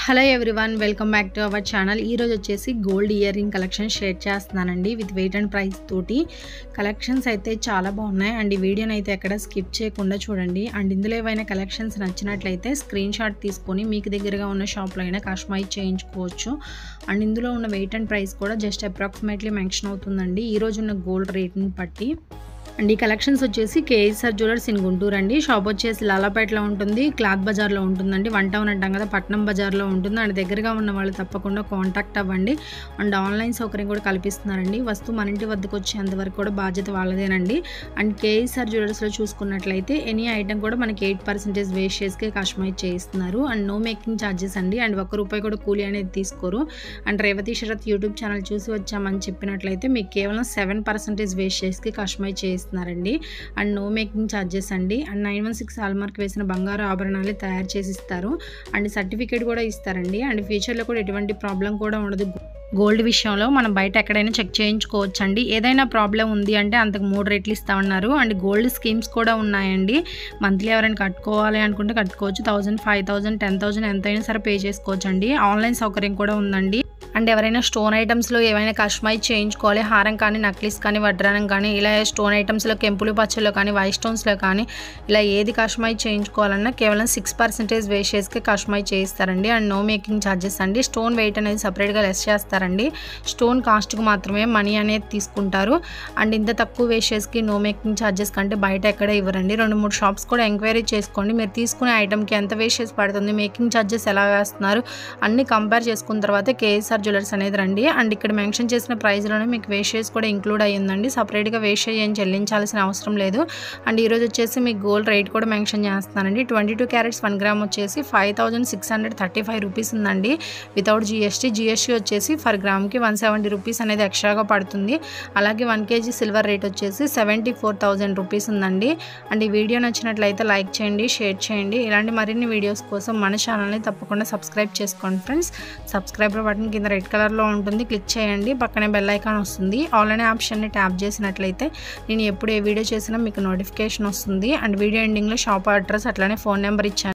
hello everyone welcome back to our channel ఈరోజు వచ్చేసి gold ear ring collection share చేస్తున్నానండి with weight and price తోటి collections అయితే చాలా బాగున్నాయి అండ్ ఈ వీడియోని అయితే ఎక్కడ స్కిప్ చేయకుండా చూడండి అండ్ ఇందులో ఏవైనా కలెక్షన్స్ నచ్చినట్లయితే స్క్రీన్ షాట్ తీసుకొని మీకు దగ్గరగా ఉన్న షాప్లో అయినా కస్టమైజ్ చేయించుకోవచ్చు అండ్ ఇందులో ఉన్న వెయిట్ అండ్ ప్రైస్ కూడా జస్ట్ అప్రాక్సిమేట్లీ మెన్షన్ అవుతుందండి ఈ రోజు ఉన్న గోల్డ్ రేట్ని బట్టి అండ్ ఈ కలెక్షన్స్ వచ్చేసి కేఎస్ఆర్ జ్యువెలర్స్ ఇన్ గుంటూరు అండి షాప్ వచ్చేసి లాలాపేటలో ఉంటుంది క్లాత్ బజార్లో ఉంటుందండి వన్ టౌన్ అంటాం కదా పట్నం బజార్లో ఉంటుంది అండ్ దగ్గరగా ఉన్న వాళ్ళు తప్పకుండా కాంటాక్ట్ అవ్వండి అండ్ ఆన్లైన్ సౌకర్యం కూడా కల్పిస్తున్నారండి వస్తువు మన ఇంటి వద్దకు వచ్చేంతవరకు కూడా బాధ్యత వాళ్ళదేనండి అండ్ కేఎస్ఆర్ జ్యువెలర్స్లో చూసుకున్నట్లయితే ఎనీ ఐటమ్ కూడా మనకి ఎయిట్ పర్సెంటేజ్ వేస్టేజ్కి కస్టమైజ్ చేయిస్తున్నారు అండ్ నో మేకింగ్ ఛార్జెస్ అండి అండ్ ఒక్క రూపాయి కూడా కూలీ అనేది తీసుకోరు and Revathi Sarath YouTube channel చూసి వచ్చామని చెప్పినట్లయితే మీకు కేవలం సెవెన్ పర్సెంటేజ్ వేస్టేజ్కి కస్టమైజ్ చేయిస్తున్నారండి అండ్ నో మేకింగ్ ఛార్జెస్ అండి and nine one six hallmark వేసిన బంగారు ఆభరణాలు తయారు చేసి ఇస్తారు అండ్ సర్టిఫికేట్ కూడా ఇస్తారండి అండ్ ఫ్యూచర్లో కూడా ఎటువంటి ప్రాబ్లం కూడా ఉండదు గోల్డ్ విషయంలో మనం బయట ఎక్కడైనా చెక్ చేయించుకోవచ్చు అండి ఏదైనా ప్రాబ్లం ఉంది అంటే అంతకు మూడు రేట్లు ఇస్తామన్నారు అండ్ గోల్డ్ స్కీమ్స్ కూడా ఉన్నాయండి మంత్లీ ఎవరైనా కట్టుకోవాలి అనుకుంటే కట్టుకోవచ్చు thousand five thousand ten thousand ఎంతైనా సరే పే చేసుకోవచ్చు అండి ఆన్లైన్ సౌకర్యం కూడా ఉందండి అండ్ ఎవరైనా స్టోన్ ఐటమ్స్లో ఏమైనా కస్టమైజ్ చేయించుకోవాలి హారం కానీ నక్లీస్ కానీ వడ్రానం కానీ ఇలా స్టోన్ ఐటమ్స్లో కెంపులు పచ్చలో కానీ వైట్ స్టోన్స్లో కానీ ఇలా ఏది కస్టమైజ్ చేయించుకోవాలన్నా కేవలం సిక్స్ పర్సెంటేజ్ వేషేస్కి కస్టమైజ్ చేయిస్తారండి అండ్ నో మేకింగ్ ఛార్జెస్ అండి స్టోన్ వెయిట్ అనేది సపరేట్గా లెస్ చేస్తారండి స్టోన్ కాస్ట్కి మాత్రమే మనీ అనేది తీసుకుంటారు అండ్ ఇంత తక్కువ వేషేస్కి నో మేకింగ్ ఛార్జెస్ కంటే బయట ఎక్కడ ఇవ్వరండి రెండు మూడు షాప్స్ కూడా ఎంక్వైరీ చేసుకోండి మీరు తీసుకునే ఐటమ్కి ఎంత వేషేస్ పడుతుంది మేకింగ్ ఛార్జెస్ ఎలా వేస్తున్నారు అన్ని కంపేర్ చేసుకున్న తర్వాత కేఎస్ఆర్ జ్యువెలర్స్ అనేది రండి అండ్ ఇక్కడ మెన్షన్ చేసిన ప్రైస్లోనే మీకు వేషేస్ కూడా ఇంక్లూడ్ అయ్యిందండి సపరేట్గా వేషే ఏం చెల్లించాల్సిన అవసరం లేదు అండ్ ఈరోజు వచ్చేసి మీకు గోల్డ్ రేట్ కూడా మెన్షన్ చేస్తున్నానండి twenty two carats one gram వచ్చేసి five thousand six hundred thirty five rupees ఉందండి వితౌట్ జిఎస్టీ జిఎస్టీ వచ్చేసి ఫర్ గ్రామ్కి వన్ సెవెంటీ రూపీస్ అనేది ఎక్స్ట్రాగా పడుతుంది అలాగే వన్ కేజీ సిల్వర్ రేట్ వచ్చేసి సెవెంటీ ఫోర్ థౌజండ్ రూపీస్ ఉందండి అండ్ ఈ వీడియో నచ్చినట్లయితే లైక్ చేయండి షేర్ చేయండి ఇలాంటి మరిన్ని వీడియోస్ కోసం మన ఛానల్ని తప్పకుండా సబ్స్క్రైబ్ చేసుకోండి ఫ్రెండ్స్ సబ్స్క్రైబర్ బటన్ కింద రెడ్ కలర్లో ఉంటుంది క్లిక్ చేయండి పక్కనే బెల్ ఐకాన్ వస్తుంది ఆల్ అనే ఆప్షన్ని ట్యాప్ చేసినట్లయితే నేను ఎప్పుడు ఏ వీడియో చేసినా మీకు నోటిఫికేషన్ వస్తుంది అండ్ వీడియో ఎండింగ్లో షాప్ అడ్రస్ అట్లానే ఫోన్ నెంబర్ ఇచ్చాను